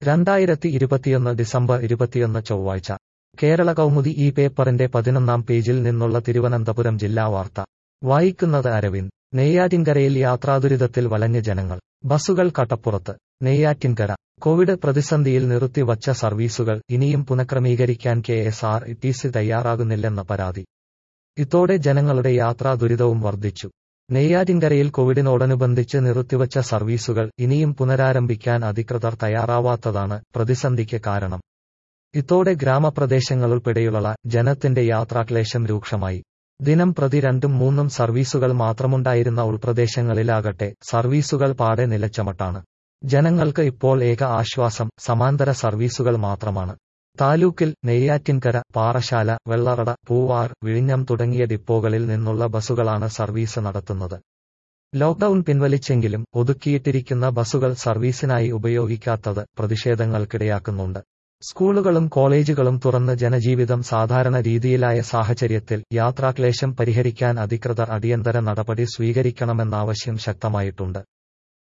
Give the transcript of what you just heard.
രണ്ടായിരത്തി ഇരുപത്തിയൊന്ന് ഡിസംബർ ഇരുപത്തിയൊന്ന് ചൊവ്വാഴ്ച കേരള കൗമുദി ഈ പേപ്പറിന്റെ പതിനൊന്നാം പേജിൽ നിന്നുള്ള തിരുവനന്തപുരം ജില്ലാ വാർത്ത വായിക്കുന്നത് അരവിന്ദ് നെയ്യാറ്റിൻകരയിൽ യാത്രാദുരിതത്തിൽ വലഞ്ഞ ജനങ്ങൾ ബസുകൾ കട്ടപ്പുറത്ത് നെയ്യാറ്റിൻകര കോവിഡ് പ്രതിസന്ധിയിൽ നിർത്തിവച്ച സർവീസുകൾ ഇനിയും പുനഃക്രമീകരിക്കാൻ K S R T C തയ്യാറാകുന്നില്ലെന്ന പരാതി ഇതോടെ ജനങ്ങളുടെ യാത്രാ ദുരിതവും വർദ്ധിച്ചു നെയ്യാറ്റിൻകരയിൽ കോവിഡിനോടനുബന്ധിച്ച് നിർത്തിവച്ച സർവീസുകൾ ഇനിയും പുനരാരംഭിക്കാൻ അധികൃതർ തയ്യാറാവാത്തതാണ് പ്രതിസന്ധിക്ക് കാരണം ഇതോടെ ഗ്രാമപ്രദേശങ്ങളുൾപ്പെടെയുള്ള ജനത്തിന്റെ യാത്രാക്ലേശം രൂക്ഷമായി ദിനം പ്രതി രണ്ടും മൂന്നും സർവീസുകൾ മാത്രമുണ്ടായിരുന്ന ഉൾപ്രദേശങ്ങളിലാകട്ടെ സർവീസുകൾ പാടെ നിലച്ചമട്ടാണ് ജനങ്ങൾക്ക് ഇപ്പോൾ ഏക ആശ്വാസം സമാന്തര സർവീസുകൾ മാത്രമാണ് താലൂക്കിൽ നെയ്യാറ്റിൻകര പാറശാല വെള്ളറട പൂവാർ വിഴിഞ്ഞം തുടങ്ങിയ ഡിപ്പോകളിൽ നിന്നുള്ള ബസുകളാണ് സർവീസ് നടത്തുന്നത് ലോക്ഡൌൺ പിൻവലിച്ചെങ്കിലും ഒതുക്കിയിട്ടിരിക്കുന്ന ബസുകൾ സർവീസിനായി ഉപയോഗിക്കാത്തത് പ്രതിഷേധങ്ങൾക്കിടയാക്കുന്നുണ്ട് സ്കൂളുകളും കോളേജുകളും തുറന്ന് ജനജീവിതം സാധാരണ രീതിയിലായ സാഹചര്യത്തിൽ യാത്രാക്ലേശം പരിഹരിക്കാൻ അധികൃതർ അടിയന്തര നടപടി സ്വീകരിക്കണമെന്ന ആവശ്യം ശക്തമായിട്ടുണ്ട്